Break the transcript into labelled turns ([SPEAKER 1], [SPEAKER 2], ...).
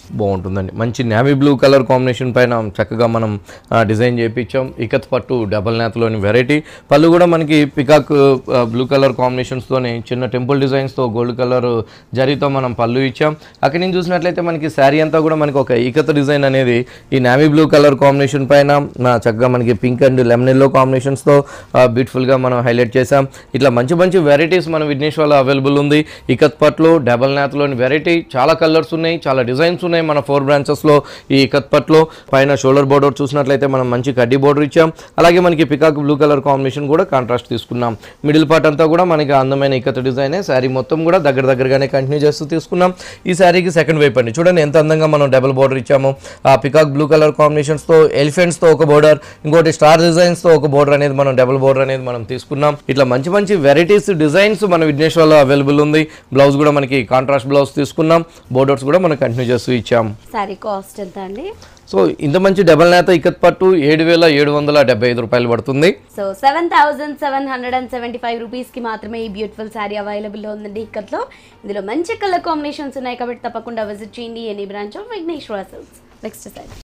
[SPEAKER 1] బాగుంటుందండి మంచి navy blue colour combination పైన చక్కగా మనం ఆ, డిజైన్ చేయించాం ఇకత్ పట్టు డబల్ నేతలోని వెరైటీ పళ్ళు కూడా మనకి పికాక్ ఆ, బ్లూ కలర్ కాంబినేషన్స్తోనే చిన్న టెంపుల్ డిజైన్స్తో గోల్డ్ కలర్ జరీతో మనం పళ్ళు ఇచ్చాం అక్కడి నుంచి చూసినట్లయితే మనకి శారీ అంతా కూడా మనకి ఒక ఇకత్ డిజైన్ అనేది ఈ నేవీ బ్లూ కలర్ కాంబినేషన్ పైన ఆ, చక్కగా మనకి పింక్ అండ్ లెమన్ ఎల్లో కాంబినేషన్స్తో బ్యూటిఫుల్గా మనం హైలైట్ చేసాం ఇట్లా మంచి మంచి వెరైటీస్ మన విఘ్నేశ్వర్లో అవైలబుల్ ఉంది ఇకత్ పట్లో డబల్ నేతలోని వెరైటీ చాలా కలర్స్ ఉన్నాయి చాలా డిజైన్స్ ఉన్నాయి మన ఫోర్ బ్రాంచెస్లో ఈ ఇకత్ పట్లో పైన షోల్డర్ బోర్డర్ చూసినట్లయితే మనం మంచి కడ్డీ బోర్డర్ ఇచ్చాం అలాగే మనకి పికాక్ బ్లూ కలర్ కాంబినేషన్ కూడా కాంట్రాస్ట్ తీసుకున్నాం మిడిల్ పార్ట్ అంతా కూడా మనకి అందమైన ఇకత్ డిజైనే శారీ మొత్తం కూడా దగ్గర దగ్గరగానే కంటిన్యూ చేస్తూ తీసుకున్నాం ఈ శారీకి సెకండ్ వైపు అండి చూడండి ఎంత అందంగా మనం డబుల్ బోర్డర్ ఇచ్చాము ఆ పికాక్ బ్లూ కలర్ కాంబినేషన్స్తో ఎలిఫెంట్స్తో ఒక బోర్డర్ ఇంకోటి స్టార్ డిజైన్స్తో ఒక బోర్డర్ అనేది మనం డబుల్ బోర్డర్ అనేది మనం తీసుకున్నాం ఇట్లా మంచి మంచి వెరైటీస్ డిజైన్స్ మన విఘ్నేశ్వర్లో అవైలబుల్ ఉంది బ్లౌజ్ కూడా మనకి కాంట్రాస్ట్ బ్లౌజ్ తీసుకున్నాం బోర్డర్స్ కూడా మనం కంటిన్యూ చేస్తూ ఇచ్చాం
[SPEAKER 2] శారీ కాస్ట్ ఎంత అండి
[SPEAKER 1] సో ఇంత మంచి డబల్ నేత ఇకత్ పట్టు ఏడు వేల ఏడు వందల డెబ్బై ఐదు రూపాయలు పడుతుంది
[SPEAKER 2] so seven thousand seven hundred and seventy five రూపీస్కి మాత్రమే ఈ బ్యూటిఫుల్ శారీ అవైలబుల్లో ఉందండి ఇక్కత్లో ఇందులో మంచి కలర్ కాంబినేషన్స్ ఉన్నాయి కాబట్టి తప్పకుండా విజిట్ చేయండి any branch of Vighneshwara silks next sari